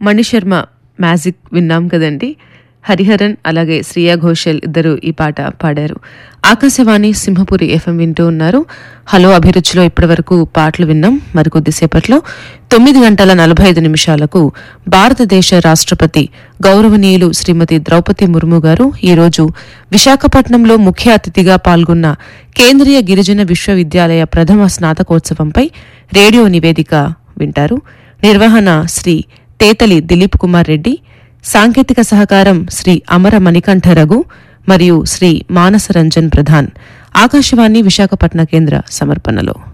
Mani Sharma magic విన్నాం కదండి హరిహరన్ అలాగే శ్రియా ఘోషల్ ఇద్దరు ఈ పాట పాడారు ఆకాశవాణి సింహపురి ఎఫ్ఎం వింటూ ఉన్నారు హలో అభిరుచిలో ఇప్పటివరకు పాటలు విన్నాం మరికొద్దిసేపట్లో తొమ్మిది గంటల నలభై ఐదు నిమిషాలకు భారతదేశ రాష్ట్రపతి గౌరవనీయులు శ్రీమతి ద్రౌపది ముర్ము గారు ఈరోజు విశాఖపట్నంలో ముఖ్య అతిథిగా పాల్గొన్న కేంద్రీయ గిరిజన విశ్వవిద్యాలయ ప్రథమ స్నాతకోత్సవంపై రేడియో నివేదిక వింటారు నిర్వహణ శ్రీ తేతలి దిలీప్ కుమార్ రెడ్డి సాంకేతిక సహకారం శ్రీ అమర మణికంఠ రఘు మరియు శ్రీ మానస రంజన్ ప్రధాన్ ఆకాశవాణి విశాఖపట్న కేంద్ర సమర్పణలో